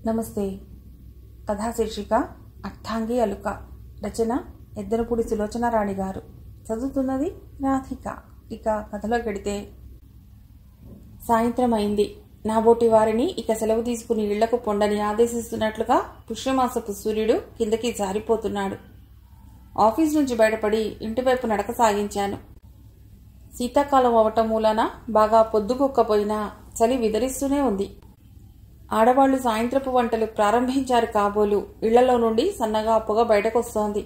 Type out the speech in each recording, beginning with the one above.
నమస్తే కథా శీర్షిక అర్థాంగి అలుక రచన ఎద్దరపూడి సులోచన రాణి గారు చదువుతున్నది రాధిక ఇక కథలో గడితే సాయంత్రం అయింది నాబోటి వారిని ఇక సెలవు తీసుకుని ఇళ్లకు పొండని ఆదేశిస్తున్నట్లుగా పుష్యమాసపు సూర్యుడు కిందకి జారిపోతున్నాడు ఆఫీస్ నుంచి బయటపడి ఇంటివైపు నడక సాగించాను శీతాకాలం అవటం మూలాన బాగా పొద్దుగుక్కపోయినా చలి విదరిస్తూనే ఉంది ఆడవాళ్లు సాయంత్రపు వంటలు ప్రారంభించారు కాబోలు ఇళ్లలో నుండి సన్నగా పొగ బయటకొస్తోంది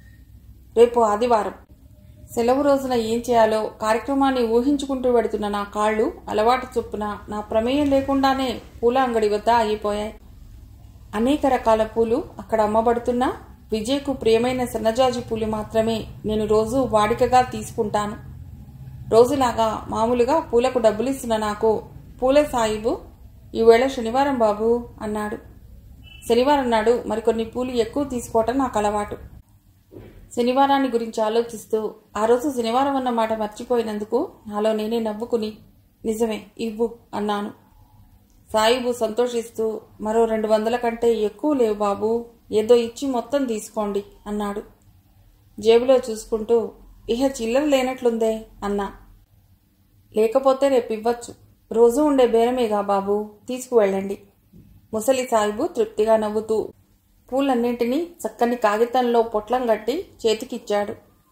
రేపు ఆదివారం సెలవు రోజున ఏం చేయాలో కార్యక్రమాన్ని ఊహించుకుంటూ వెడుతున్న నా కాళ్ళు అలవాటు చొప్పున నా ప్రమేయం లేకుండానే పూల అంగడి వద్ద ఆగిపోయాయి అనేక రకాల పూలు అక్కడ అమ్మబడుతున్నా విజయ్కు ప్రియమైన సన్నజాజి పూలు మాత్రమే నేను రోజు వాడికగా తీసుకుంటాను రోజులాగా మామూలుగా పూలకు డబ్బులిస్తున్న నాకు పూల సాయిబు ఈవేళ శనివారం బాబు అన్నాడు శనివారం నాడు మరికొన్ని పూలు ఎక్కువ తీసుకోవటం నాకు అలవాటు శనివారాన్ని గురించి ఆలోచిస్తూ ఆ రోజు శనివారం అన్న మాట మర్చిపోయినందుకు నాలో నేనే నవ్వుకుని నిజమే ఇవ్వు అన్నాను సాయిబు సంతోషిస్తూ మరో రెండు వందల కంటే ఎక్కువ లేవు బాబు ఏదో ఇచ్చి మొత్తం తీసుకోండి అన్నాడు జేబులో చూసుకుంటూ ఇహ చిల్లర లేనట్లుందే అన్నా లేకపోతే రేపు ఇవ్వచ్చు రోజు ఉండే బేరమేగా బాబు తీసుకువెళ్ళండి ముసలి సాయిబు తృప్తిగా నవ్వుతూ పూలన్నింటినీ చక్కని కాగితంలో పొట్లం కట్టి చేతికిచ్చాడు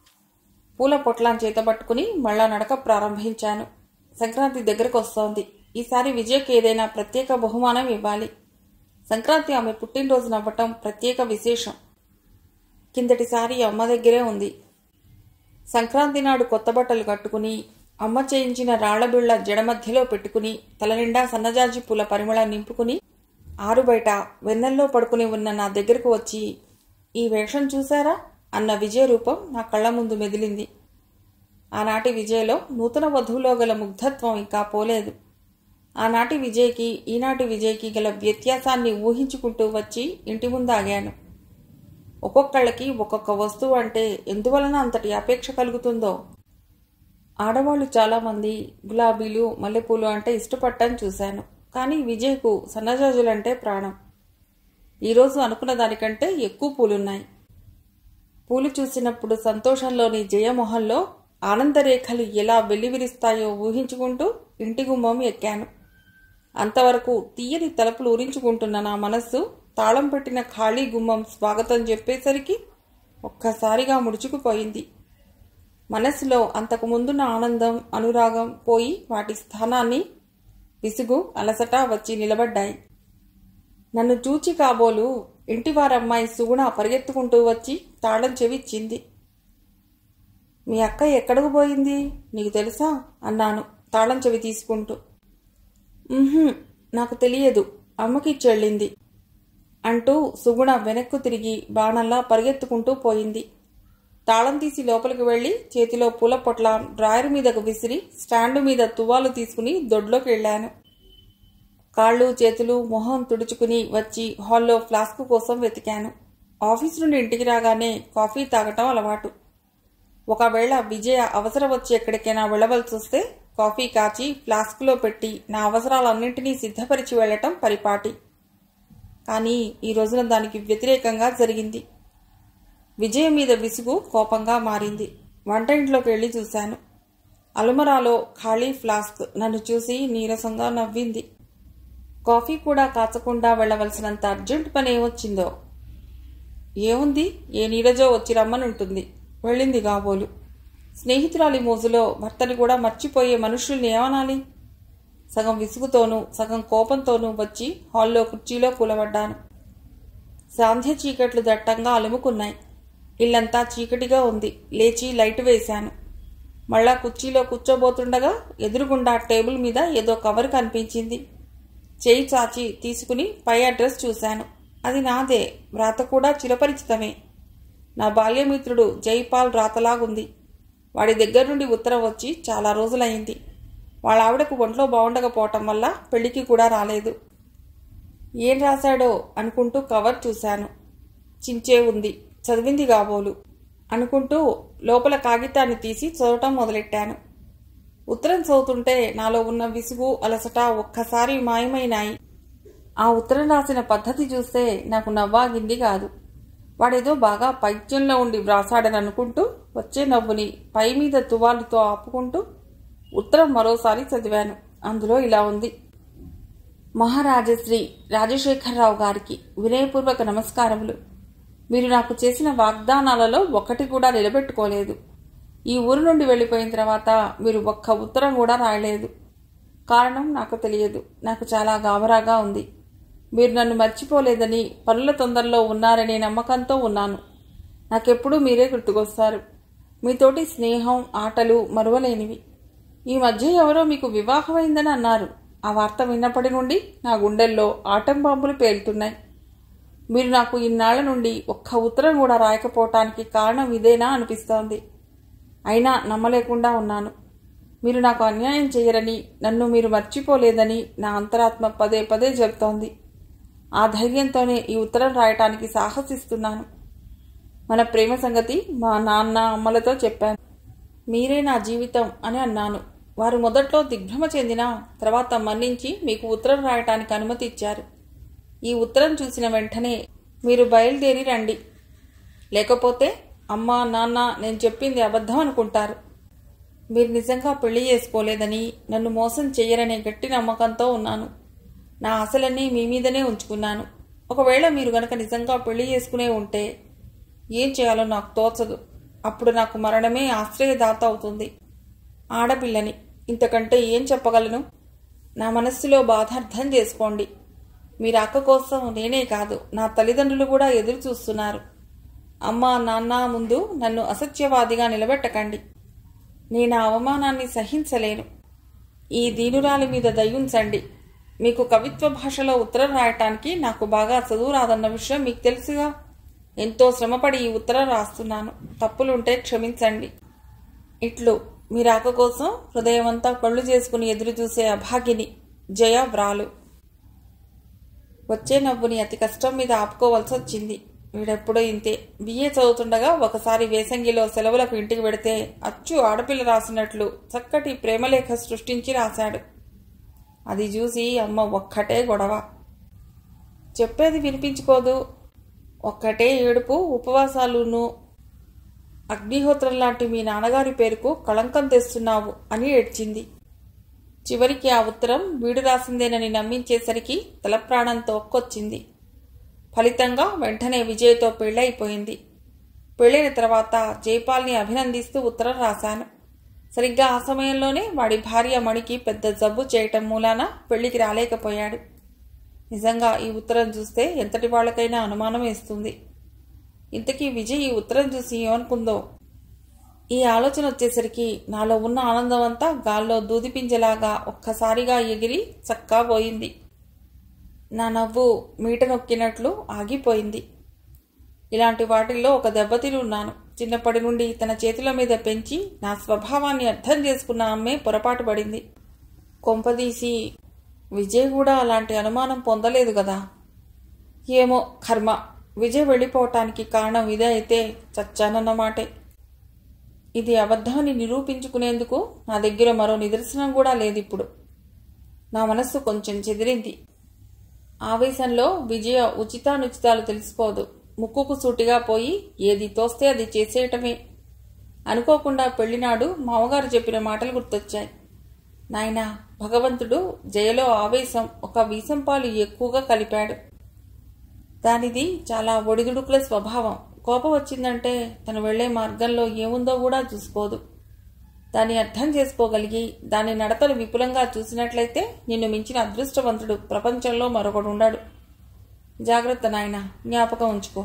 పూల పొట్లం చేత పట్టుకుని మళ్ళా నడక ప్రారంభించాను సంక్రాంతి దగ్గరకు వస్తోంది ఈసారి విజయ్కి ఏదైనా ప్రత్యేక బహుమానం ఇవ్వాలి సంక్రాంతి ఆమె పుట్టినరోజు నవ్వటం ప్రత్యేక విశేషం కిందటిసారి అమ్మ దగ్గరే ఉంది సంక్రాంతి నాడు కొత్త బట్టలు కట్టుకుని అమ్మ చేయించిన రాళ్లబిళ్ల జడ మధ్యలో పెట్టుకుని తలనిండా సన్నజాజి పూల పరిమళం నింపుకుని ఆరు బయట వెన్నెల్లో పడుకుని ఉన్న నా దగ్గరకు వచ్చి ఈ వేషం చూశారా అన్న విజయ రూపం నా కళ్ళ ముందు మెదిలింది ఆనాటి విజయ్లో నూతన వధువులో గల ముగ్ధత్వం ఇంకా పోలేదు ఆనాటి విజయ్కి ఈనాటి విజయ్కి గల వ్యత్యాసాన్ని ఊహించుకుంటూ వచ్చి ఇంటి ముందు ఆగాను ఒక్కొక్కళ్ళకి ఒక్కొక్క వస్తువు అంటే ఎందువలన అంతటి అపేక్ష కలుగుతుందో ఆడవాళ్లు చాలామంది గులాబీలు మల్లెపూలు అంటే ఇష్టపడటం చూశాను కానీ విజయ్కు సన్నజాజులంటే ప్రాణం ఈరోజు అనుకున్న దానికంటే ఎక్కువ పూలున్నాయి పూలు చూసినప్పుడు సంతోషంలోని జయమొహంలో ఆనందరేఖలు ఎలా వెల్లివిరిస్తాయో ఊహించుకుంటూ ఇంటి గుమ్మం ఎక్కాను అంతవరకు తీయని తలుపులు ఊరించుకుంటున్న నా మనస్సు తాళం పెట్టిన ఖాళీ గుమ్మం స్వాగతం చెప్పేసరికి ఒక్కసారిగా ముడుచుకుపోయింది మనస్సులో అంతకు ముందున్న ఆనందం అనురాగం పోయి వాటి స్థానాన్ని విసుగు అలసట వచ్చి నిలబడ్డాయి నన్ను చూచి కాబోలు ఇంటివారమ్మాయి సుగుణ పరిగెత్తుకుంటూ వచ్చి తాళం చెవిచ్చింది మీ అక్క ఎక్కడకు పోయింది నీకు తెలుసా అన్నాను తాళం చెవి తీసుకుంటూ "ఉహుం, నాకు తెలియదు అమ్మకిచ్చెళ్ళింది అంటూ సుగుణ వెనక్కు తిరిగి బాణంలా పరిగెత్తుకుంటూ పోయింది తాళం తీసి లోపలికి వెళ్లి చేతిలో పూల పొట్ల డ్రాయర్ మీదకు విసిరి స్టాండు మీద తువ్వాలు తీసుకుని దొడ్లోకి వెళ్ళాను కాళ్ళు చేతులు మొహం తుడుచుకుని వచ్చి హాల్లో ఫ్లాస్క్ కోసం వెతికాను ఆఫీస్ నుండి ఇంటికి రాగానే కాఫీ తాగటం అలవాటు ఒకవేళ విజయ అవసరం వచ్చి ఎక్కడికైనా వెళ్ళవలసి వస్తే కాఫీ కాచి ఫ్లాస్క్లో పెట్టి నా అవసరాలన్నింటినీ సిద్ధపరిచి వెళ్ళటం పరిపాటి కానీ ఈ రోజున దానికి వ్యతిరేకంగా జరిగింది విజయ మీద విసుగు కోపంగా మారింది వంట ఇంట్లోకి వెళ్ళి చూశాను అలుమరాలో ఖాళీ ఫ్లాస్క్ నన్ను చూసి నీరసంగా నవ్వింది కాఫీ కూడా కాచకుండా వెళ్ళవలసినంత అర్జెంట్ పని ఏమొచ్చిందో ఏముంది ఏ నీరజో వచ్చి రమ్మనుంటుంది వెళ్ళింది కాబోలు స్నేహితురాలి మోజులో భర్తని కూడా మర్చిపోయే మనుషుల్ని ఏమనాలి సగం విసుగుతోనూ సగం కోపంతోనూ వచ్చి హాల్లో కుర్చీలో కూలబడ్డాను సాంధ్య చీకట్లు దట్టంగా అలుముకున్నాయి ఇల్లంతా చీకటిగా ఉంది లేచి లైట్ వేశాను మళ్ళా కుర్చీలో కూర్చోబోతుండగా ఎదురుగుండా టేబుల్ మీద ఏదో కవర్ కనిపించింది చేయి చాచి తీసుకుని పై అడ్రస్ చూశాను అది నాదే వ్రాత కూడా చిరపరిచితమే నా బాల్యమిత్రుడు జైపాల్ రాతలాగుంది వాడి దగ్గర నుండి ఉత్తరం వచ్చి చాలా రోజులైంది వాళ్ళ ఆవిడకు ఒంట్లో బాగుండకపోవటం వల్ల పెళ్లికి కూడా రాలేదు ఏం రాశాడో అనుకుంటూ కవర్ చూశాను చించే ఉంది చదివింది కాబోలు అనుకుంటూ లోపల కాగితాన్ని తీసి చదవటం మొదలెట్టాను ఉత్తరం చదువుతుంటే నాలో ఉన్న విసుగు అలసట ఒక్కసారి మాయమైనాయి ఆ ఉత్తరం రాసిన పద్ధతి చూస్తే నాకు నవ్వాగింది కాదు వాడేదో బాగా పైత్యంలో ఉండి వ్రాసాడని అనుకుంటూ వచ్చే నవ్వుని పై మీద తువాలుతో ఆపుకుంటూ ఉత్తరం మరోసారి చదివాను అందులో ఇలా ఉంది మహారాజశ్రీ రాజశేఖరరావు గారికి వినయపూర్వక నమస్కారములు మీరు నాకు చేసిన వాగ్దానాలలో ఒక్కటి కూడా నిలబెట్టుకోలేదు ఈ ఊరు నుండి వెళ్ళిపోయిన తర్వాత మీరు ఒక్క ఉత్తరం కూడా రాయలేదు కారణం నాకు తెలియదు నాకు చాలా గాబరాగా ఉంది మీరు నన్ను మర్చిపోలేదని పనుల తొందరలో ఉన్నారనే నమ్మకంతో ఉన్నాను నాకెప్పుడూ మీరే గుర్తుకొస్తారు మీతోటి స్నేహం ఆటలు మరువలేనివి ఈ మధ్య ఎవరో మీకు వివాహమైందని అన్నారు ఆ వార్త విన్నప్పటి నుండి నా గుండెల్లో ఆటం బాంబులు పేలుతున్నాయి మీరు నాకు ఇన్నాళ్ల నుండి ఒక్క ఉత్తరం కూడా రాయకపోవటానికి కారణం ఇదేనా అనిపిస్తోంది అయినా నమ్మలేకుండా ఉన్నాను మీరు నాకు అన్యాయం చేయరని నన్ను మీరు మర్చిపోలేదని నా అంతరాత్మ పదే పదే చెబుతోంది ఆ ధైర్యంతోనే ఈ ఉత్తరం రాయటానికి సాహసిస్తున్నాను మన ప్రేమ సంగతి మా నాన్న అమ్మలతో చెప్పాను మీరే నా జీవితం అని అన్నాను వారు మొదట్లో దిగ్భ్రమ చెందిన తర్వాత మన్నించి మీకు ఉత్తరం రాయటానికి అనుమతి ఇచ్చారు ఈ ఉత్తరం చూసిన వెంటనే మీరు బయలుదేరి రండి లేకపోతే అమ్మ నాన్న నేను చెప్పింది అబద్ధం అనుకుంటారు మీరు నిజంగా పెళ్లి చేసుకోలేదని నన్ను మోసం చెయ్యరనే గట్టి నమ్మకంతో ఉన్నాను నా ఆశలన్నీ మీ మీదనే ఉంచుకున్నాను ఒకవేళ మీరు గనక నిజంగా పెళ్లి చేసుకునే ఉంటే ఏం చేయాలో నాకు తోచదు అప్పుడు నాకు మరణమే ఆశ్రయదాత అవుతుంది ఆడపిల్లని ఇంతకంటే ఏం చెప్పగలను నా మనస్సులో బాధ అర్థం చేసుకోండి మీ రాక కోసం నేనే కాదు నా తల్లిదండ్రులు కూడా ఎదురు చూస్తున్నారు అమ్మ నాన్న ముందు నన్ను అసత్యవాదిగా నిలబెట్టకండి నేను ఆ అవమానాన్ని సహించలేను ఈ దీనురాలి మీద దయ్యుంచండి మీకు కవిత్వ భాషలో ఉత్తరం రాయటానికి నాకు బాగా చదువు రాదన్న విషయం మీకు తెలుసుగా ఎంతో శ్రమపడి ఈ ఉత్తరం రాస్తున్నాను తప్పులుంటే క్షమించండి ఇట్లు మీ రాక కోసం హృదయమంతా కళ్ళు చేసుకుని ఎదురు చూసే అభాగిని జయ వ్రాలు వచ్చే నవ్వుని అతి కష్టం మీద ఆపుకోవాల్సి వచ్చింది వీడెప్పుడో ఇంతే బిఏ చదువుతుండగా ఒకసారి వేసంగిలో సెలవులకు ఇంటికి వెడితే అచ్చు ఆడపిల్ల రాసినట్లు చక్కటి ప్రేమలేఖ సృష్టించి రాశాడు అది చూసి అమ్మ ఒక్కటే గొడవ చెప్పేది వినిపించుకోదు ఒక్కటే ఏడుపు ఉపవాసాలును అగ్నిహోత్రం లాంటి మీ నాన్నగారి పేరుకు కళంకం తెస్తున్నావు అని ఏడ్చింది చివరికి ఆ ఉత్తరం వీడు రాసిందేనని నమ్మించేసరికి తలప్రాణంతో ఒక్కొచ్చింది ఫలితంగా వెంటనే విజయ్తో పెళ్ళైపోయింది పెళ్ళైన తర్వాత జైపాల్ని అభినందిస్తూ ఉత్తరం రాశాను సరిగ్గా ఆ సమయంలోనే వాడి భార్య మణికి పెద్ద జబ్బు చేయటం మూలాన పెళ్లికి రాలేకపోయాడు నిజంగా ఈ ఉత్తరం చూస్తే ఎంతటి వాళ్ళకైనా అనుమానం వేస్తుంది ఇంతకీ విజయ్ ఈ ఉత్తరం చూసి ఏమనుకుందో ఈ ఆలోచన వచ్చేసరికి నాలో ఉన్న ఆనందం అంతా గాల్లో దూదిపింజలాగా ఒక్కసారిగా ఎగిరి చక్కా పోయింది నా నవ్వు మీట నొక్కినట్లు ఆగిపోయింది ఇలాంటి వాటిల్లో ఒక దెబ్బతిని ఉన్నాను చిన్నప్పటి నుండి తన చేతుల మీద పెంచి నా స్వభావాన్ని అర్థం చేసుకున్న అమ్మే పొరపాటు పడింది కొంపదీసి విజయ్ కూడా అలాంటి అనుమానం పొందలేదు కదా ఏమో కర్మ విజయ్ వెళ్ళిపోవటానికి కారణం ఇదే అయితే చచ్చానన్నమాటే ఇది అబద్ధమని నిరూపించుకునేందుకు నా దగ్గర మరో నిదర్శనం కూడా లేదు ఇప్పుడు నా మనస్సు కొంచెం చెదిరింది ఆవేశంలో విజయ ఉచితానుచితాలు తెలిసిపోదు ముక్కుకు సూటిగా పోయి ఏది తోస్తే అది చేసేయటమే అనుకోకుండా పెళ్లినాడు మామగారు చెప్పిన మాటలు గుర్తొచ్చాయి నాయనా భగవంతుడు జయలో ఆవేశం ఒక వీసంపాలు ఎక్కువగా కలిపాడు దానిది చాలా ఒడిదుడుకుల స్వభావం కోపం వచ్చిందంటే తను వెళ్లే మార్గంలో ఏముందో కూడా చూసుకోదు దాన్ని అర్థం చేసుకోగలిగి దాని నడతలు విపులంగా చూసినట్లయితే నిన్ను మించిన అదృష్టవంతుడు ప్రపంచంలో మరొకడు ఉండాడు జాగ్రత్త నాయన జ్ఞాపకం ఉంచుకో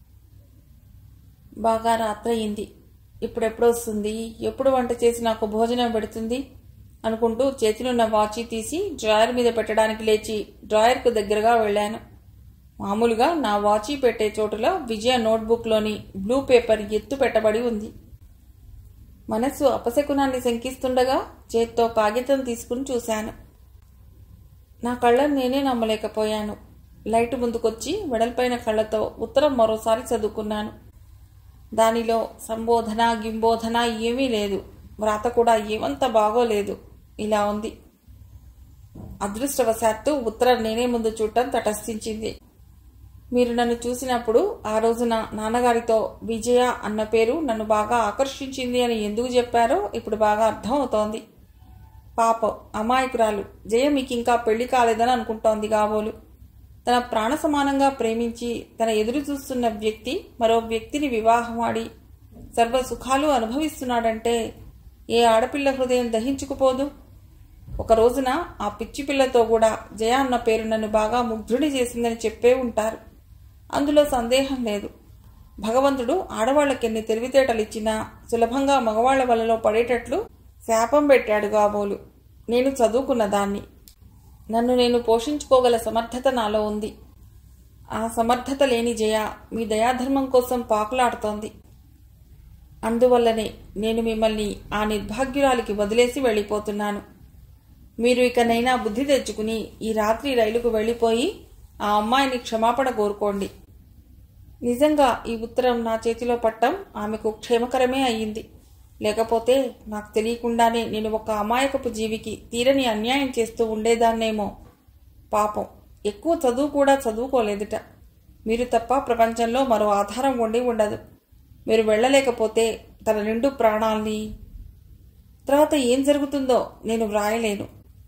బాగా రాత్రయింది ఇప్పుడెప్పుడొస్తుంది ఎప్పుడు వంట చేసి నాకు భోజనం పెడుతుంది అనుకుంటూ చేతినున్న వాచి తీసి డ్రాయర్ మీద పెట్టడానికి లేచి డ్రాయర్కు దగ్గరగా వెళ్ళాను మామూలుగా నా వాచి పెట్టే చోటులో విజయ నోట్బుక్లోని బ్లూ పేపర్ ఎత్తు పెట్టబడి ఉంది మనస్సు అపశకునాన్ని శంకిస్తుండగా చేత్తో కాగితం తీసుకుని చూశాను నా కళ్ళను నేనే నమ్మలేకపోయాను లైట్ ముందుకొచ్చి వెడల్పైన కళ్ళతో ఉత్తరం మరోసారి చదువుకున్నాను దానిలో సంబోధన గింబోధన ఏమీ లేదు వ్రాత కూడా ఏమంత బాగోలేదు ఇలా ఉంది అదృష్టవశాత్తు ఉత్తరం నేనే ముందు చూడటం తటస్థించింది మీరు నన్ను చూసినప్పుడు ఆ రోజున నాన్నగారితో విజయ అన్న పేరు నన్ను బాగా ఆకర్షించింది అని ఎందుకు చెప్పారో ఇప్పుడు బాగా అర్థం అవుతోంది పాపం అమాయకురాలు జయ మీకు ఇంకా పెళ్లి కాలేదని అనుకుంటోంది కాబోలు తన ప్రాణ సమానంగా ప్రేమించి తన ఎదురు చూస్తున్న వ్యక్తి మరో వ్యక్తిని వివాహమాడి సర్వ సుఖాలు అనుభవిస్తున్నాడంటే ఏ ఆడపిల్ల హృదయం దహించుకుపోదు ఒక రోజున ఆ పిచ్చి పిల్లతో కూడా జయ అన్న పేరు నన్ను బాగా ముగ్ధుడి చేసిందని చెప్పే ఉంటారు అందులో సందేహం లేదు భగవంతుడు ఆడవాళ్ళకి ఎన్ని తెలివితేటలు ఇచ్చినా సులభంగా మగవాళ్ల వలలో పడేటట్లు శాపం పెట్టాడు కాబోలు నేను చదువుకున్న దాన్ని నన్ను నేను పోషించుకోగల సమర్థత నాలో ఉంది ఆ సమర్థత లేని జయ మీ దయాధర్మం కోసం పాకులాడుతోంది అందువల్లనే నేను మిమ్మల్ని ఆ నిర్భాగ్యురాలికి వదిలేసి వెళ్ళిపోతున్నాను మీరు ఇకనైనా బుద్ధి తెచ్చుకుని ఈ రాత్రి రైలుకు వెళ్ళిపోయి ఆ అమ్మాయిని క్షమాపణ కోరుకోండి నిజంగా ఈ ఉత్తరం నా చేతిలో పట్టం ఆమెకు క్షేమకరమే అయ్యింది లేకపోతే నాకు తెలియకుండానే నేను ఒక అమాయకపు జీవికి తీరని అన్యాయం చేస్తూ ఉండేదాన్నేమో పాపం ఎక్కువ చదువు కూడా చదువుకోలేదుట మీరు తప్ప ప్రపంచంలో మరో ఆధారం ఉండి ఉండదు మీరు వెళ్ళలేకపోతే తన నిండు ప్రాణాల్ని తర్వాత ఏం జరుగుతుందో నేను వ్రాయలేను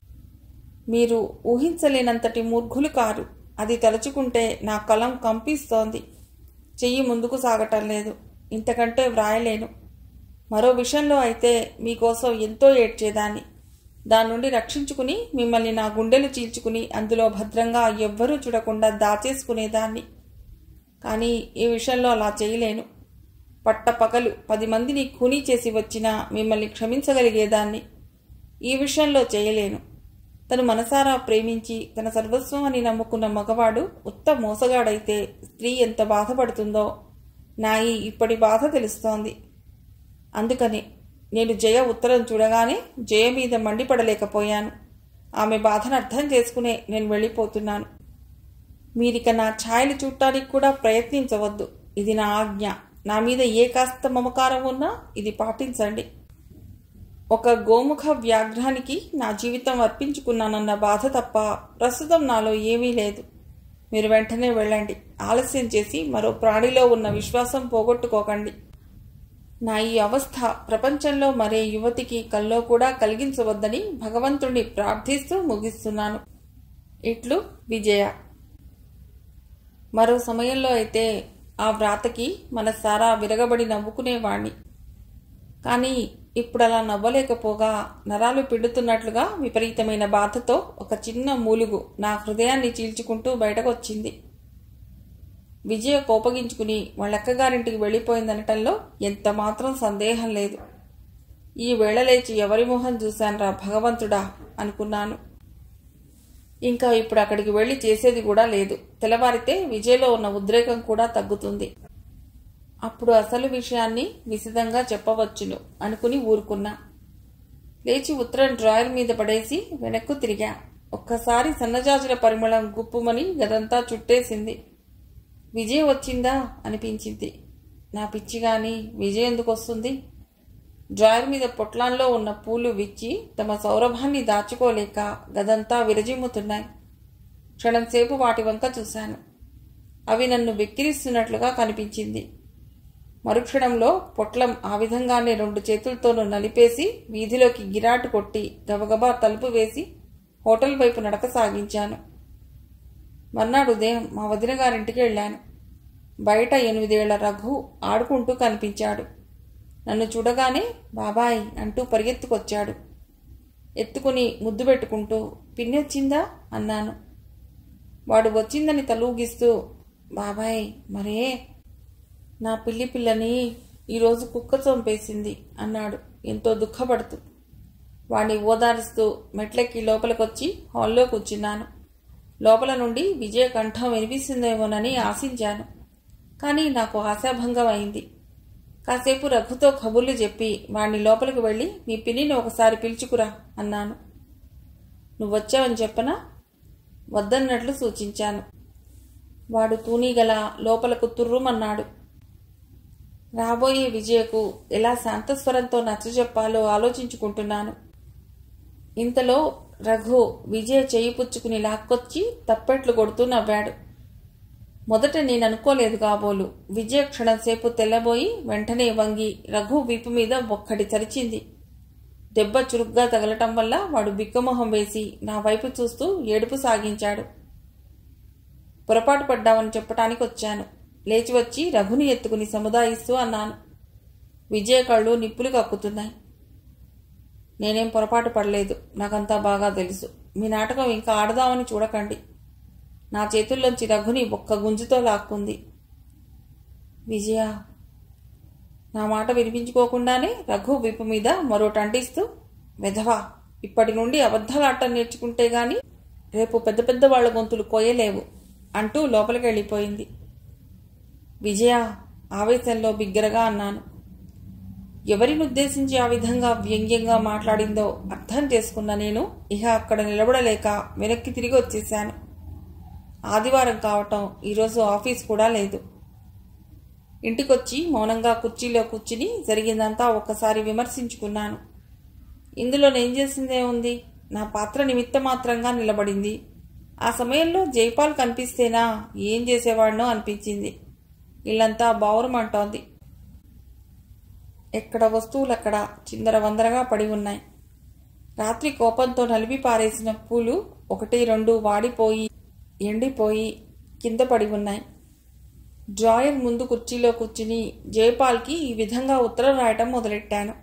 మీరు ఊహించలేనంతటి మూర్ఖులు కారు అది తలుచుకుంటే నా కలం కంపిస్తోంది చెయ్యి ముందుకు సాగటం లేదు ఇంతకంటే వ్రాయలేను మరో విషయంలో అయితే మీకోసం ఎంతో ఏడ్చేదాన్ని దాని నుండి రక్షించుకుని మిమ్మల్ని నా గుండెలు చీల్చుకుని అందులో భద్రంగా ఎవ్వరూ చూడకుండా దాచేసుకునేదాన్ని కానీ ఈ విషయంలో అలా చేయలేను పట్టపగలు పది మందిని ఖూనీ చేసి వచ్చినా మిమ్మల్ని క్షమించగలిగేదాన్ని ఈ విషయంలో చేయలేను తను మనసారా ప్రేమించి తన సర్వస్వం అని నమ్ముకున్న మగవాడు ఉత్త మోసగాడైతే స్త్రీ ఎంత బాధపడుతుందో నా ఈ ఇప్పటి బాధ తెలుస్తోంది అందుకని నేను జయ ఉత్తరం చూడగానే జయ మీద మండిపడలేకపోయాను ఆమె బాధను అర్థం చేసుకునే నేను వెళ్ళిపోతున్నాను మీరిక నా ఛాయలు చూడటానికి కూడా ప్రయత్నించవద్దు ఇది నా ఆజ్ఞ నా మీద ఏ కాస్త మమకారం ఉన్నా ఇది పాటించండి ఒక గోముఖ వ్యాఘ్రానికి నా జీవితం అర్పించుకున్నానన్న బాధ తప్ప ప్రస్తుతం నాలో ఏమీ లేదు మీరు వెంటనే వెళ్ళండి ఆలస్యం చేసి మరో ప్రాణిలో ఉన్న విశ్వాసం పోగొట్టుకోకండి నా ఈ అవస్థ ప్రపంచంలో మరే యువతికి కల్లో కూడా కలిగించవద్దని భగవంతుణ్ణి ప్రార్థిస్తూ ముగిస్తున్నాను ఇట్లు విజయ మరో సమయంలో అయితే ఆ వ్రాతకి మనసారా విరగబడి నవ్వుకునేవాణ్ణి కానీ ఇప్పుడు అలా నవ్వలేకపోగా నరాలు పిండుతున్నట్లుగా విపరీతమైన బాధతో ఒక చిన్న మూలుగు నా హృదయాన్ని చీల్చుకుంటూ బయటకొచ్చింది విజయ కోపగించుకుని వాళ్ళక్కగారింటికి వెళ్ళిపోయిందనటంలో ఎంత మాత్రం సందేహం లేదు ఈ వేళ లేచి ఎవరి మొహం చూశాన్రా భగవంతుడా అనుకున్నాను ఇంకా ఇప్పుడు అక్కడికి వెళ్ళి చేసేది కూడా లేదు తెల్లవారితే విజయలో ఉన్న ఉద్రేకం కూడా తగ్గుతుంది అప్పుడు అసలు విషయాన్ని విశదంగా చెప్పవచ్చును అనుకుని ఊరుకున్నా లేచి ఉత్తరం డ్రాయర్ మీద పడేసి వెనక్కు తిరిగా ఒక్కసారి సన్నజాజుల పరిమళం గుప్పుమని గదంతా చుట్టేసింది విజయ వచ్చిందా అనిపించింది నా పిచ్చి గాని విజయ్ ఎందుకు వస్తుంది డ్రాయర్ మీద పొట్లాన్లో ఉన్న పూలు విచ్చి తమ సౌరభాన్ని దాచుకోలేక గదంతా విరజిమ్ముతున్నాయి క్షణంసేపు వాటి వంక చూశాను అవి నన్ను వెక్కిరిస్తున్నట్లుగా కనిపించింది మరుక్షణంలో పొట్లం ఆ విధంగానే రెండు చేతులతోనూ నలిపేసి వీధిలోకి గిరాటు కొట్టి గబగబా తలుపు వేసి హోటల్ వైపు నడక సాగించాను మర్నాడు ఉదయం మా వదిన గారింటికి వెళ్ళాను బయట ఎనిమిదేళ్ల రఘు ఆడుకుంటూ కనిపించాడు నన్ను చూడగానే బాబాయ్ అంటూ పరిగెత్తుకొచ్చాడు ఎత్తుకుని ముద్దు పెట్టుకుంటూ పిన్ని వచ్చిందా అన్నాను వాడు వచ్చిందని తలూగిస్తూ బాబాయ్ మరే నా పిల్లి పిల్లని ఈరోజు కుక్క చంపేసింది అన్నాడు ఎంతో దుఃఖపడుతూ వాణ్ణి ఓదారుస్తూ మెట్లెక్కి లోపలికొచ్చి హాల్లో కూర్చున్నాను లోపల నుండి విజయ కంఠం వినిపిస్తుందేమోనని ఆశించాను కానీ నాకు ఆశాభంగం అయింది కాసేపు రఘుతో కబుర్లు చెప్పి వాణ్ణి లోపలికి వెళ్ళి మీ పిన్నిని ఒకసారి పిలుచుకురా అన్నాను నువ్వొచ్చావని చెప్పనా వద్దన్నట్లు సూచించాను వాడు తూనీగల లోపలకు తుర్రుమన్నాడు రాబోయే విజయకు ఎలా శాంతస్వరంతో నచ్చజెప్పాలో ఆలోచించుకుంటున్నాను ఇంతలో రఘు విజయ్ చేయి పుచ్చుకుని లాక్కొచ్చి తప్పెట్లు కొడుతూ నవ్వాడు మొదట నేను అనుకోలేదు కాబోలు విజయ క్షణంసేపు తెల్లబోయి వెంటనే వంగి రఘు వీపు మీద ఒక్కటి చరిచింది దెబ్బ చురుగ్గా తగలటం వల్ల వాడు బిక్కమొహం వేసి నా వైపు చూస్తూ ఏడుపు సాగించాడు పొరపాటు పడ్డావని చెప్పటానికి వచ్చాను లేచి వచ్చి రఘుని ఎత్తుకుని సముదాయిస్తూ అన్నాను విజయ కళ్ళు నిప్పులు కక్కుతున్నాయి నేనేం పొరపాటు పడలేదు నాకంతా బాగా తెలుసు మీ నాటకం ఇంకా ఆడదామని చూడకండి నా చేతుల్లోంచి రఘుని ఒక్క గుంజుతో లాక్కుంది విజయ నా మాట వినిపించుకోకుండానే రఘు విప్పు మీద మరోటి అంటిస్తూ వెధవా ఇప్పటి నుండి అబద్ధాలు ఆడటం నేర్చుకుంటే గాని రేపు పెద్ద పెద్ద వాళ్ళ గొంతులు కోయలేవు అంటూ లోపలికి వెళ్ళిపోయింది విజయ ఆవేశంలో బిగ్గరగా అన్నాను ఎవరిని ఉద్దేశించి ఆ విధంగా వ్యంగ్యంగా మాట్లాడిందో అర్థం చేసుకున్న నేను ఇహ అక్కడ నిలబడలేక వెనక్కి తిరిగి వచ్చేశాను ఆదివారం కావటం ఈరోజు ఆఫీస్ కూడా లేదు ఇంటికొచ్చి మౌనంగా కుర్చీలో కూర్చుని జరిగిందంతా ఒక్కసారి విమర్శించుకున్నాను ఇందులో నేను చేసిందే ఉంది నా పాత్ర నిమిత్త మాత్రంగా నిలబడింది ఆ సమయంలో జైపాల్ కనిపిస్తేనా ఏం చేసేవాడినో అనిపించింది ఇల్లంతా బావురమంటోంది ఎక్కడ వస్తువులక్కడ చిందర వందరగా పడి ఉన్నాయి రాత్రి కోపంతో నలిపి పారేసిన పూలు ఒకటి రెండు వాడిపోయి ఎండిపోయి కింద పడి ఉన్నాయి డ్రాయర్ ముందు కుర్చీలో కూర్చుని జైపాల్కి ఈ విధంగా ఉత్తరం రాయటం మొదలెట్టాను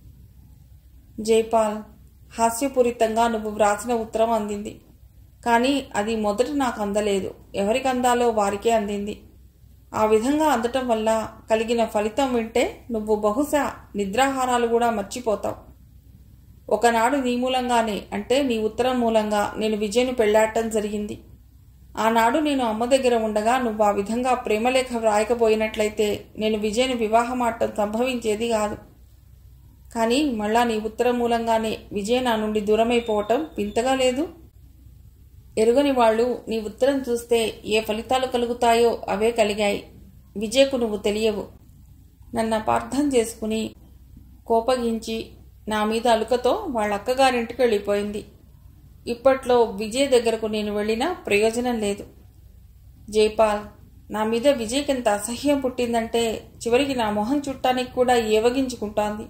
జైపాల్ హాస్యపూరితంగా నువ్వు వ్రాసిన ఉత్తరం అందింది కానీ అది మొదట నాకు అందలేదు ఎవరికి అందాలో వారికే అందింది ఆ విధంగా అందటం వల్ల కలిగిన ఫలితం వింటే నువ్వు బహుశా నిద్రాహారాలు కూడా మర్చిపోతావు ఒకనాడు నీ మూలంగానే అంటే నీ ఉత్తరం మూలంగా నేను విజయ్ను పెళ్లాడటం జరిగింది ఆనాడు నేను అమ్మ దగ్గర ఉండగా నువ్వు ఆ విధంగా ప్రేమలేఖ వ్రాయకపోయినట్లయితే నేను విజయ్ను వివాహమాడటం సంభవించేది కాదు కానీ మళ్ళా నీ ఉత్తరం మూలంగానే విజయ్ నా నుండి దూరమైపోవటం వింతగా లేదు ఎరుగని వాళ్ళు నీ ఉత్తరం చూస్తే ఏ ఫలితాలు కలుగుతాయో అవే కలిగాయి విజయ్కు నువ్వు తెలియవు నన్ను అపార్థం చేసుకుని కోపగించి నా మీద అలుకతో వాళ్ళ అక్కగారింటికి వెళ్ళిపోయింది ఇప్పట్లో విజయ్ దగ్గరకు నేను వెళ్ళినా ప్రయోజనం లేదు జైపాల్ నా మీద విజయ్కి ఎంత అసహ్యం పుట్టిందంటే చివరికి నా మొహం చుట్టానికి కూడా ఏవగించుకుంటోంది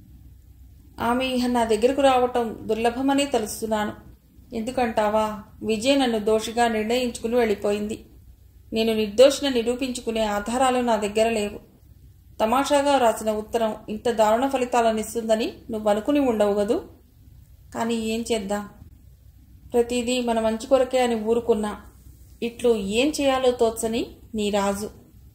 ఆమె ఇహ నా దగ్గరకు రావటం దుర్లభమని తెలుస్తున్నాను ఎందుకంటావా విజయ్ నన్ను దోషిగా నిర్ణయించుకుని వెళ్ళిపోయింది నేను నిర్దోషిని నిరూపించుకునే ఆధారాలు నా దగ్గర లేవు తమాషాగా రాసిన ఉత్తరం ఇంత దారుణ ఫలితాలను ఇస్తుందని నువ్వు అనుకుని ఉండవు గదు కానీ ఏం చేద్దాం ప్రతిదీ మన మంచి కొరకే అని ఊరుకున్నా ఇట్లు ఏం చేయాలో తోచని నీ రాజు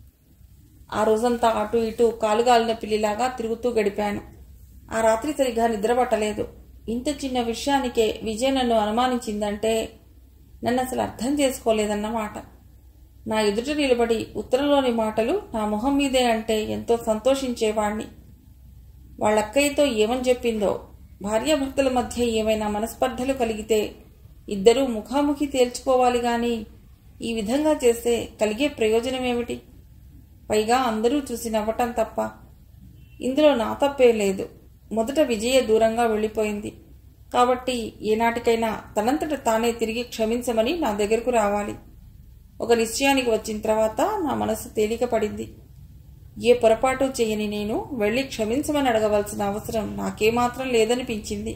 ఆ రోజంతా అటు ఇటు కాలుగాలిన పిల్లిలాగా తిరుగుతూ గడిపాను ఆ రాత్రి సరిగా నిద్రపట్టలేదు ఇంత చిన్న విషయానికే విజయ్ నన్ను అనుమానించిందంటే నన్ను అసలు అర్థం చేసుకోలేదన్నమాట నా ఎదుట నిలబడి ఉత్తరంలోని మాటలు నా మొహం మీదే అంటే ఎంతో సంతోషించేవాణ్ణి వాళ్ళక్కయ్యతో ఏమని చెప్పిందో భార్యాభర్తల మధ్య ఏమైనా మనస్పర్ధలు కలిగితే ఇద్దరూ ముఖాముఖి తేల్చుకోవాలి గాని ఈ విధంగా చేస్తే కలిగే ప్రయోజనం ఏమిటి పైగా అందరూ చూసి నవ్వటం తప్ప ఇందులో నా తప్పే లేదు మొదట విజయ దూరంగా వెళ్ళిపోయింది కాబట్టి ఏనాటికైనా తనంతట తానే తిరిగి క్షమించమని నా దగ్గరకు రావాలి ఒక నిశ్చయానికి వచ్చిన తర్వాత నా మనసు తేలిక పడింది ఏ పొరపాటు చేయని నేను వెళ్ళి క్షమించమని అడగవలసిన అవసరం నాకేమాత్రం లేదనిపించింది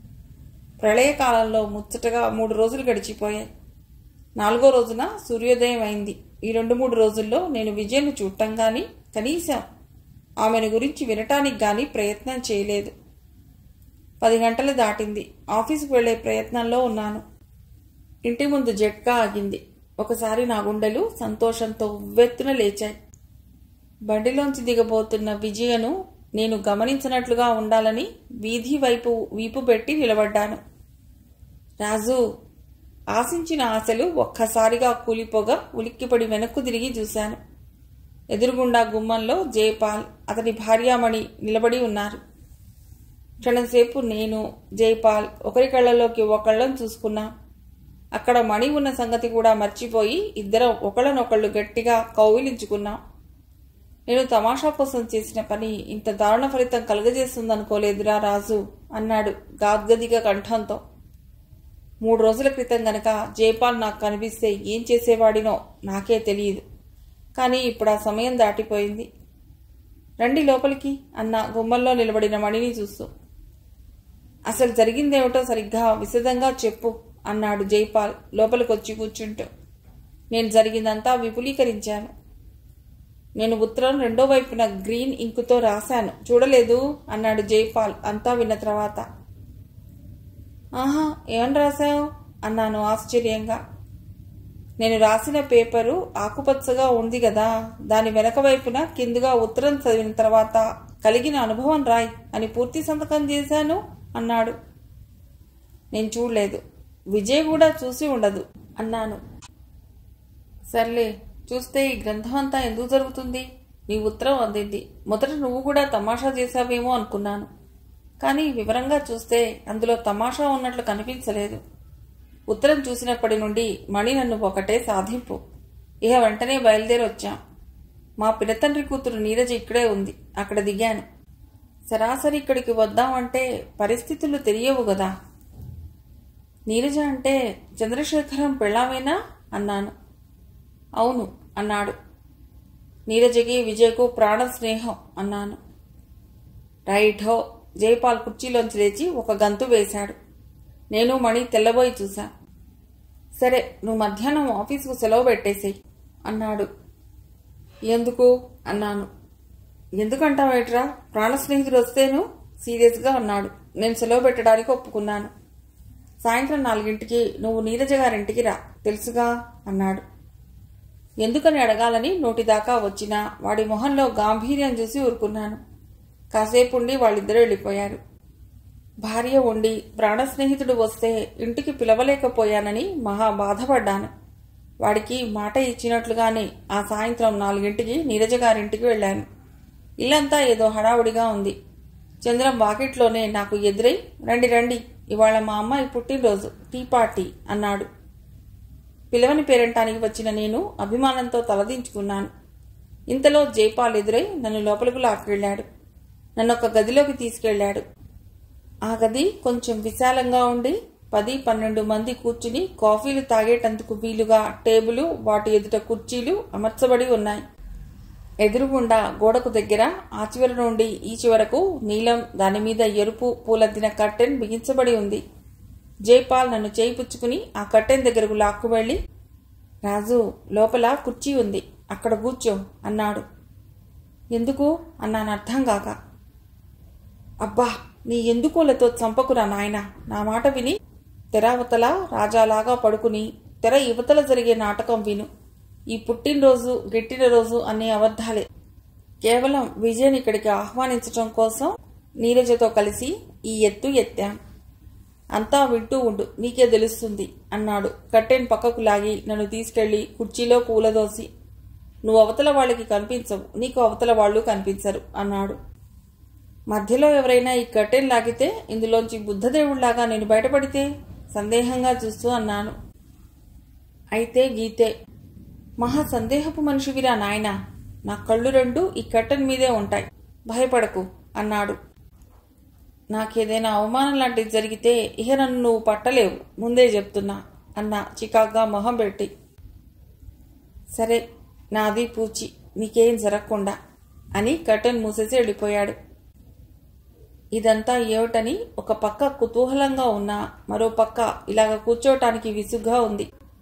ప్రళయకాలంలో ముచ్చటగా మూడు రోజులు గడిచిపోయాయి నాలుగో రోజున సూర్యోదయం అయింది ఈ రెండు మూడు రోజుల్లో నేను విజయను చూడటం కానీ కనీసం ఆమెను గురించి వినటానికి గాని ప్రయత్నం చేయలేదు పది గంటలు దాటింది ఆఫీసుకు వెళ్లే ప్రయత్నంలో ఉన్నాను ఇంటి ముందు జట్కా ఆగింది ఒకసారి నా గుండెలు సంతోషంతో ఉవ్వెత్తున లేచాయి బండిలోంచి దిగబోతున్న విజయను నేను గమనించినట్లుగా ఉండాలని వీధి వైపు వీపు పెట్టి నిలబడ్డాను రాజు ఆశించిన ఆశలు ఒక్కసారిగా కూలిపోగా ఉలిక్కిపడి వెనక్కు తిరిగి చూశాను ఎదురుగుండా గుమ్మంలో జయపాల్ అతని భార్యామణి నిలబడి ఉన్నారు క్షణంసేపు నేను జైపాల్ ఒకరి కళ్ళలోకి ఒకళ్ళని చూసుకున్నాం అక్కడ మణి ఉన్న సంగతి కూడా మర్చిపోయి ఇద్దరం ఒకళ్ళనొకళ్ళు గట్టిగా కౌవిలించుకున్నాం నేను తమాషా కోసం చేసిన పని ఇంత దారుణ ఫలితం కలుగజేస్తుందనుకోలేదురా రాజు అన్నాడు గాద్గదిక కంఠంతో మూడు రోజుల క్రితం గనక జైపాల్ నాకు కనిపిస్తే ఏం చేసేవాడినో నాకే తెలియదు కానీ ఇప్పుడు ఆ సమయం దాటిపోయింది రండి లోపలికి అన్న గుమ్మల్లో నిలబడిన మణిని చూస్తూ అసలు జరిగిందేమిటో సరిగ్గా విశదంగా చెప్పు అన్నాడు జైపాల్ లోపలికొచ్చి కూర్చుంటూ నేను జరిగిందంతా విపులీకరించాను నేను ఉత్తరం రెండో వైపున గ్రీన్ ఇంకుతో రాశాను చూడలేదు అన్నాడు జైపాల్ అంతా విన్న తర్వాత ఆహా ఏమని రాశావు అన్నాను ఆశ్చర్యంగా నేను రాసిన పేపరు ఆకుపచ్చగా ఉంది కదా దాని వెనక వైపున కిందుగా ఉత్తరం చదివిన తర్వాత కలిగిన అనుభవం రాయ్ అని పూర్తి సంతకం చేశాను అన్నాడు నేను చూడలేదు విజయ్ కూడా చూసి ఉండదు అన్నాను సర్లే చూస్తే ఈ గ్రంథం అంతా ఎందుకు జరుగుతుంది నీ ఉత్తరం అందింది మొదట నువ్వు కూడా తమాషా చేశావేమో అనుకున్నాను కానీ వివరంగా చూస్తే అందులో తమాషా ఉన్నట్లు కనిపించలేదు ఉత్తరం చూసినప్పటి నుండి మణి నన్ను ఒకటే సాధింపు ఇక వెంటనే బయలుదేరి వచ్చాం మా పినతండ్రి కూతురు నీరజ ఇక్కడే ఉంది అక్కడ దిగాను సరాసరి ఇక్కడికి వద్దామంటే పరిస్థితులు తెలియవు కదా నీరజ అంటే చంద్రశేఖరం పెళ్ళామేనా అన్నాను అవును అన్నాడు నీరజకి విజయ్కు ప్రాణ స్నేహం అన్నాను రైట్ హో జైపాల్ కుర్చీలోంచి లేచి ఒక గంతు వేశాడు నేను మణి తెల్లబోయి చూశా సరే నువ్వు మధ్యాహ్నం ఆఫీసుకు సెలవు పెట్టేసేయ్ అన్నాడు ఎందుకు అన్నాను ఎందుకంటావేట్రా ప్రాణ స్నేహితుడు వస్తేను సీరియస్గా అన్నాడు నేను సెలవు పెట్టడానికి ఒప్పుకున్నాను సాయంత్రం నాలుగింటికి నువ్వు నీరజ గారింటికి రా తెలుసుగా అన్నాడు ఎందుకని అడగాలని నోటిదాకా వచ్చినా వాడి మొహంలో గాంభీర్యం చూసి ఊరుకున్నాను కాసేపు ఉండి వాళ్ళిద్దరూ వెళ్ళిపోయారు భార్య ఉండి ప్రాణ స్నేహితుడు వస్తే ఇంటికి పిలవలేకపోయానని మహా బాధపడ్డాను వాడికి మాట ఇచ్చినట్లుగానే ఆ సాయంత్రం నాలుగింటికి నీరజ గారింటికి వెళ్ళాను ఇల్లంతా ఏదో హడావుడిగా ఉంది చంద్రం వాకిట్లోనే నాకు ఎదురై రండి రండి ఇవాళ మా అమ్మాయి పుట్టినరోజు టీ పార్టీ అన్నాడు పిలవని పేరంటానికి వచ్చిన నేను అభిమానంతో తలదించుకున్నాను ఇంతలో జైపాల్ ఎదురై నన్ను లోపలికి లాక్కెళ్ళాడు నన్ను ఒక గదిలోకి తీసుకెళ్లాడు ఆ గది కొంచెం విశాలంగా ఉండి పది పన్నెండు మంది కూర్చుని కాఫీలు తాగేటందుకు వీలుగా టేబుల్ వాటి ఎదుట కుర్చీలు అమర్చబడి ఉన్నాయి ఎదురుగుండా గోడకు దగ్గర ఆ చివరి నుండి ఈ చివరకు నీలం దాని మీద ఎరుపు పూలద్దిన కర్టెన్ బిగించబడి ఉంది జైపాల్ నన్ను చేయి పుచ్చుకుని ఆ కర్టెన్ దగ్గరకు లాక్కు వెళ్ళి రాజు లోపల కుర్చీ ఉంది అక్కడ కూర్చో అన్నాడు ఎందుకు అన్నాను అర్థం కాక అబ్బా నీ ఎందుకోలతో చంపకురా నాయన నా మాట విని తెరావతల రాజాలాగా పడుకుని తెర యువతల జరిగే నాటకం విను ఈ పుట్టినరోజు గిట్టిన రోజు అనే అబద్ధాలే కేవలం విజయని ఇక్కడికి ఆహ్వానించటం కోసం నీరజతో కలిసి ఈ ఎత్తు ఎత్తాం అంతా వింటూ ఉండు నీకే తెలుస్తుంది అన్నాడు కట్టెన్ పక్కకు లాగి నన్ను తీసుకెళ్లి కుర్చీలో కూలదోసి నువ్వు అవతల వాళ్ళకి కనిపించవు నీకు అవతల వాళ్ళు కనిపించరు అన్నాడు మధ్యలో ఎవరైనా ఈ కట్టెన్ లాగితే ఇందులోంచి బుద్ధదేవుళ్లాగా నేను బయటపడితే సందేహంగా చూస్తూ అన్నాను అయితే గీతే మహా సందేహపు మనిషివిరా నాయనా నా కళ్ళు రెండు ఈ కట్టెన్ మీదే ఉంటాయి భయపడకు అన్నాడు నాకేదైనా అవమానం లాంటిది జరిగితే ఇహ నన్ను నువ్వు పట్టలేవు ముందే చెప్తున్నా అన్న చికాగ్గా మొహం పెట్టి సరే నాది పూచి నీకేం జరగకుండా అని కర్టెన్ మూసేసి వెళ్ళిపోయాడు ఇదంతా ఏమిటని ఒక పక్క కుతూహలంగా ఉన్నా మరో పక్క ఇలాగ కూర్చోటానికి విసుగ్గా ఉంది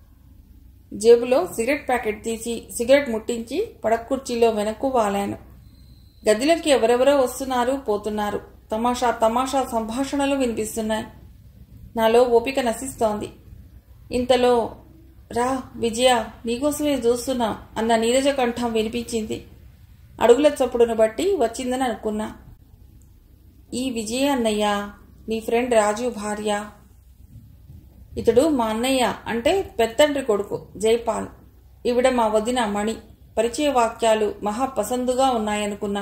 జేబులో సిగరెట్ ప్యాకెట్ తీసి సిగరెట్ ముట్టించి పడక కుర్చీలో వెనక్కు వాలాను గదిలోకి ఎవరెవరో వస్తున్నారు పోతున్నారు తమాషా తమాషా సంభాషణలు వినిపిస్తున్నాయి నాలో ఓపిక నశిస్తోంది ఇంతలో రా విజయ నీకోసమే చూస్తున్నాం అన్న నీరజ కంఠం వినిపించింది అడుగుల చప్పుడును బట్టి వచ్చిందని అనుకున్నా ఈ విజయ అన్నయ్య నీ ఫ్రెండ్ రాజు భార్య ఇతడు మా అన్నయ్య అంటే పెత్తండ్రి కొడుకు జైపాల్ ఈవిడ మా వదిన మణి పరిచయ వాక్యాలు మహా పసందుగా ఉన్నాయనుకున్నా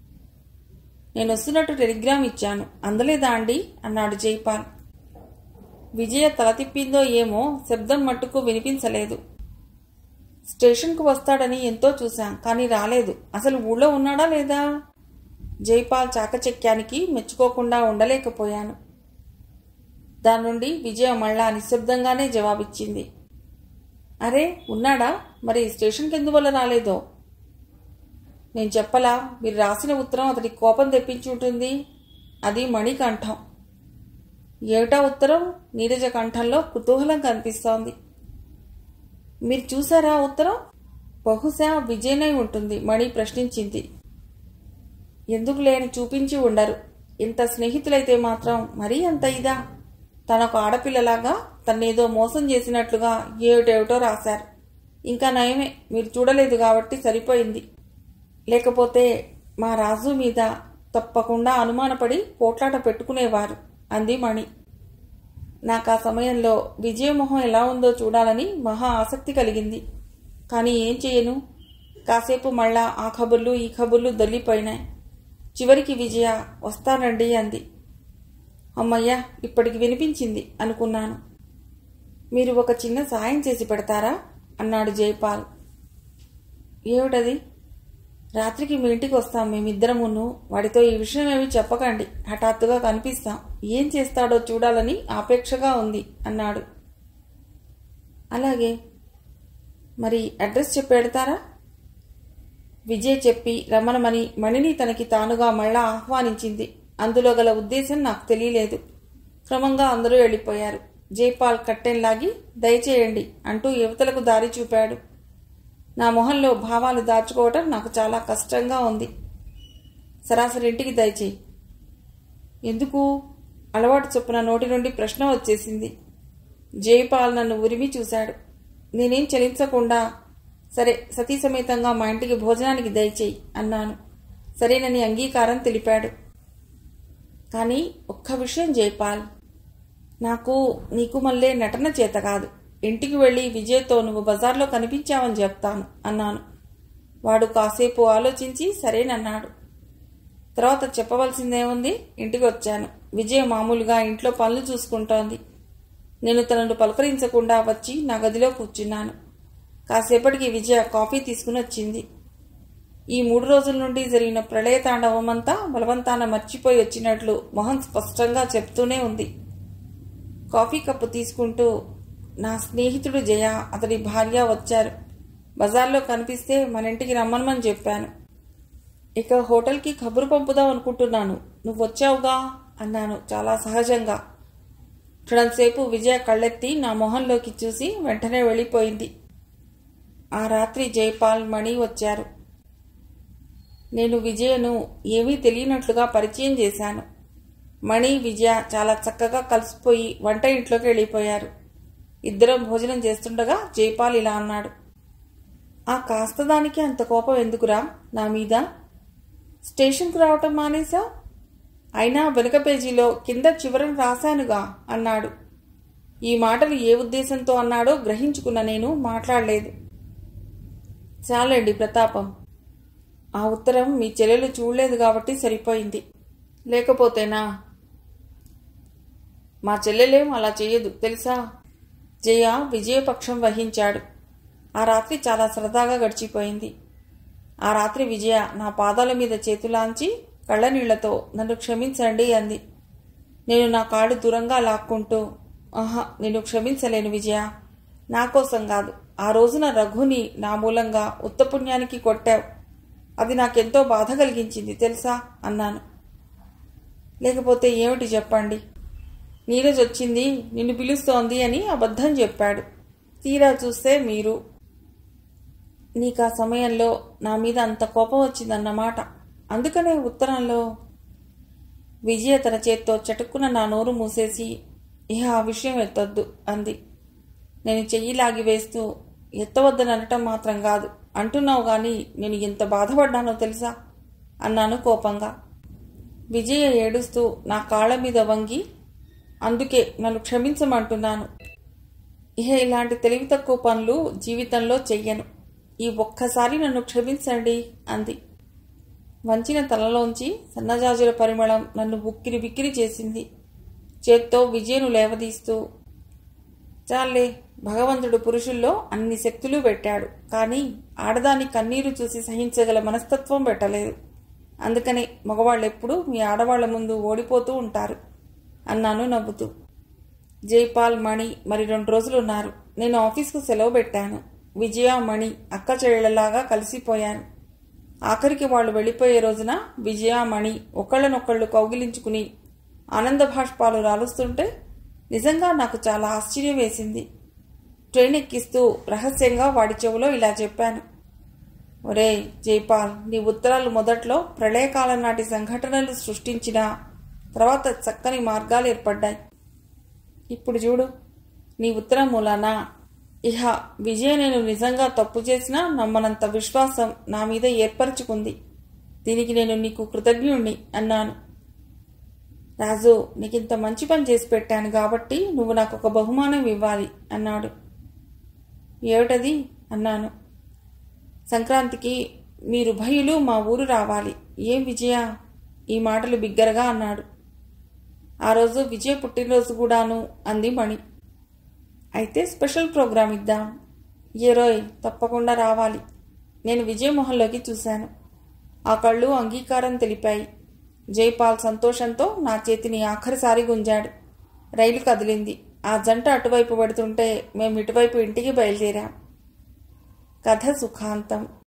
నేను వస్తున్నట్టు టెలిగ్రామ్ ఇచ్చాను అందలేదా అండి అన్నాడు జైపాల్ విజయ తల తిప్పిందో ఏమో శబ్దం మట్టుకు వినిపించలేదు స్టేషన్కు వస్తాడని ఎంతో చూశాం కానీ రాలేదు అసలు ఊళ్ళో ఉన్నాడా లేదా జైపాల్ చాకచక్యానికి మెచ్చుకోకుండా ఉండలేకపోయాను దాని నుండి విజయ మళ్ళా నిశ్శబ్దంగానే జవాబిచ్చింది అరే ఉన్నాడా మరి స్టేషన్కి ఎందువల్ల రాలేదో నేను చెప్పలా మీరు రాసిన ఉత్తరం అతడికి కోపం తెప్పించి ఉంటుంది అది మణికంఠం ఏమిటా ఉత్తరం నీరజ కంఠంలో కుతూహలం కనిపిస్తోంది మీరు చూసారా ఉత్తరం బహుశా విజయనై ఉంటుంది మణి ప్రశ్నించింది ఎందుకు లేని చూపించి ఉండరు ఇంత స్నేహితులైతే మాత్రం మరీ అంత ఇదా తనొక ఆడపిల్లలాగా తన్నేదో మోసం చేసినట్లుగా ఏమిటేమిటో రాశారు ఇంకా నయమే మీరు చూడలేదు కాబట్టి సరిపోయింది లేకపోతే మా రాజు మీద తప్పకుండా అనుమానపడి పోట్లాట పెట్టుకునేవారు అంది మణి నాకు ఆ సమయంలో విజయమోహం ఎలా ఉందో చూడాలని మహా ఆసక్తి కలిగింది కానీ ఏం చేయను కాసేపు మళ్ళా ఆ కబుర్లు ఈ కబుర్లు దొల్లిపోయినాయి చివరికి విజయ వస్తానండి అంది అమ్మయ్య ఇప్పటికి వినిపించింది అనుకున్నాను మీరు ఒక చిన్న సాయం చేసి పెడతారా అన్నాడు జైపాల్ ఏమిటది రాత్రికి మీ ఇంటికి వస్తాం మేమిద్దరమును వాడితో ఈ విషయం ఏమి చెప్పకండి హఠాత్తుగా కనిపిస్తాం ఏం చేస్తాడో చూడాలని ఆపేక్షగా ఉంది అన్నాడు అలాగే మరి అడ్రస్ చెప్పి పెడతారా విజయ్ చెప్పి రమ్మనమని మణిని తనకి తానుగా మళ్ళా ఆహ్వానించింది అందులో గల ఉద్దేశం నాకు తెలియలేదు క్రమంగా అందరూ వెళ్ళిపోయారు జైపాల్ కట్టెన్లాగి దయచేయండి అంటూ యువతలకు దారి చూపాడు నా మొహంలో భావాలు దాచుకోవటం నాకు చాలా కష్టంగా ఉంది సరాసరి ఇంటికి దయచేయి ఎందుకు అలవాటు చొప్పున నోటి నుండి ప్రశ్న వచ్చేసింది జైపాల్ నన్ను ఉరిమి చూశాడు నేనేం చలించకుండా సరే సతీ సమేతంగా మా ఇంటికి భోజనానికి దయచేయి అన్నాను సరేనని అంగీకారం తెలిపాడు కానీ ఒక్క విషయం జైపాల్ నాకు నీకు మళ్ళీ నటన చేత కాదు ఇంటికి వెళ్ళి విజయ్తో నువ్వు బజార్లో కనిపించావని చెప్తాను అన్నాను వాడు కాసేపు ఆలోచించి సరేనన్నాడు తర్వాత చెప్పవలసిందేముంది ఇంటికి వచ్చాను విజయ మామూలుగా ఇంట్లో పనులు చూసుకుంటోంది నేను తనను పలకరించకుండా వచ్చి నా గదిలో కూర్చున్నాను కాసేపటికి విజయ కాఫీ తీసుకుని వచ్చింది ఈ మూడు రోజుల నుండి జరిగిన ప్రళయ తాండవమంతా బలవంతాన మర్చిపోయి వచ్చినట్లు మొహన్ స్పష్టంగా చెప్తూనే ఉంది కాఫీ కప్పు తీసుకుంటూ నా స్నేహితుడు జయ అతడి భార్య వచ్చారు బజార్లో కనిపిస్తే మన ఇంటికి రమ్మనమని చెప్పాను ఇక హోటల్కి కబురు పంపుదాం అనుకుంటున్నాను నువ్వు వచ్చావుగా అన్నాను చాలా సహజంగా క్షణంసేపు విజయ కళ్ళెత్తి నా మొహంలోకి చూసి వెంటనే వెళ్ళిపోయింది ఆ రాత్రి జైపాల్ మణి వచ్చారు నేను విజయను ఏమీ తెలియనట్లుగా పరిచయం చేశాను మణి విజయ చాలా చక్కగా కలిసిపోయి వంట ఇంట్లోకి వెళ్ళిపోయారు ఇద్దరం భోజనం చేస్తుండగా జైపాల్ ఇలా అన్నాడు ఆ కాస్త దానికి అంత కోపం ఎందుకురా నా మీద స్టేషన్కు రావటం మానేసా అయినా వెనుక పేజీలో కింద చివరన రాశానుగా అన్నాడు ఈ మాటలు ఏ ఉద్దేశంతో అన్నాడో గ్రహించుకున్న నేను మాట్లాడలేదు చాలండి ప్రతాపం ఆ ఉత్తరం మీ చెల్లెలు చూడలేదు కాబట్టి సరిపోయింది లేకపోతేనా మా చెల్లెలేం అలా చెయ్యదు తెలుసా జయ విజయపక్షం వహించాడు ఆ రాత్రి చాలా సరదాగా గడిచిపోయింది ఆ రాత్రి విజయ నా పాదాల మీద చేతులాంచి కళ్ళనీళ్లతో నన్ను క్షమించండి అంది నేను నా కాళ్ళు దూరంగా లాక్కుంటూ ఆహా నేను క్షమించలేను విజయ నా కోసం కాదు ఆ రోజున రఘుని నా మూలంగా ఉత్తపుణ్యానికి కొట్టావు అది నాకెంతో బాధ కలిగించింది తెలుసా అన్నాను లేకపోతే ఏమిటి చెప్పండి నీరజ్ వచ్చింది నిన్ను పిలుస్తోంది అని అబద్ధం చెప్పాడు తీరా చూస్తే మీరు నీకు ఆ సమయంలో నా మీద అంత కోపం వచ్చిందన్నమాట అందుకనే ఉత్తరంలో విజయ తన చేత్తో చటుక్కున నా నోరు మూసేసి ఇహ ఆ విషయం ఎత్తొద్దు అంది నేను చెయ్యి లాగి వేస్తూ ఎత్తవద్దని అనటం మాత్రం కాదు అంటున్నావు గాని నేను ఎంత బాధపడ్డానో తెలుసా అన్నాను కోపంగా విజయ ఏడుస్తూ నా కాళ్ళ మీద వంగి అందుకే నన్ను క్షమించమంటున్నాను ఇహ ఇలాంటి తెలివి తక్కువ పనులు జీవితంలో చెయ్యను ఈ ఒక్కసారి నన్ను క్షమించండి అంది వంచిన తలలోంచి సన్నజాజుల పరిమళం నన్ను ఉక్కిరి బిక్కిరి చేసింది చేత్తో విజయను లేవదీస్తూ చాలే భగవంతుడు పురుషుల్లో అన్ని శక్తులు పెట్టాడు కానీ ఆడదాని కన్నీరు చూసి సహించగల మనస్తత్వం పెట్టలేదు అందుకనే మగవాళ్ళెప్పుడూ మీ ఆడవాళ్ల ముందు ఓడిపోతూ ఉంటారు అన్నాను నవ్వుతూ జైపాల్ మణి మరి రెండు రోజులు ఉన్నారు నేను ఆఫీస్కు సెలవు పెట్టాను విజయ మణి అక్క చెల్లెళ్ళలాగా కలిసిపోయాను ఆఖరికి వాళ్ళు వెళ్ళిపోయే రోజున విజయ మణి ఒకళ్ళనొకళ్ళు కౌగిలించుకుని ఆనంద భాష్పాలు రాలుస్తుంటే నిజంగా నాకు చాలా ఆశ్చర్యం వేసింది ట్రైన్ ఎక్కిస్తూ రహస్యంగా వాడి చెవులో ఇలా చెప్పాను ఒరే జైపాల్ నీ ఉత్తరాలు మొదట్లో ప్రళయకాలం నాటి సంఘటనలు సృష్టించిన తర్వాత చక్కని మార్గాలు ఏర్పడ్డాయి ఇప్పుడు చూడు నీ ఉత్తరం మూలాన ఇహ విజయ నేను నిజంగా తప్పు చేసినా నమ్మనంత విశ్వాసం నా మీద ఏర్పరచుకుంది దీనికి నేను నీకు కృతజ్ఞుణ్ణి అన్నాను రాజు నీకు ఇంత మంచి పని చేసి పెట్టాను కాబట్టి నువ్వు నాకు ఒక బహుమానం ఇవ్వాలి అన్నాడు ఏమిటది అన్నాను సంక్రాంతికి మీరు భయులు మా ఊరు రావాలి ఏం విజయ ఈ మాటలు బిగ్గరగా అన్నాడు ఆ రోజు విజయ్ పుట్టినరోజు కూడాను అంది మణి అయితే స్పెషల్ ప్రోగ్రాం ఇద్దాం ఏ రోయ్ తప్పకుండా రావాలి నేను విజయ్ మొహంలోకి చూశాను ఆ కళ్ళు అంగీకారం తెలిపాయి జైపాల్ సంతోషంతో నా చేతిని ఆఖరిసారి గుంజాడు రైలు కదిలింది ఆ జంట అటువైపు పడుతుంటే మేము ఇటువైపు ఇంటికి బయలుదేరాం కథ సుఖాంతం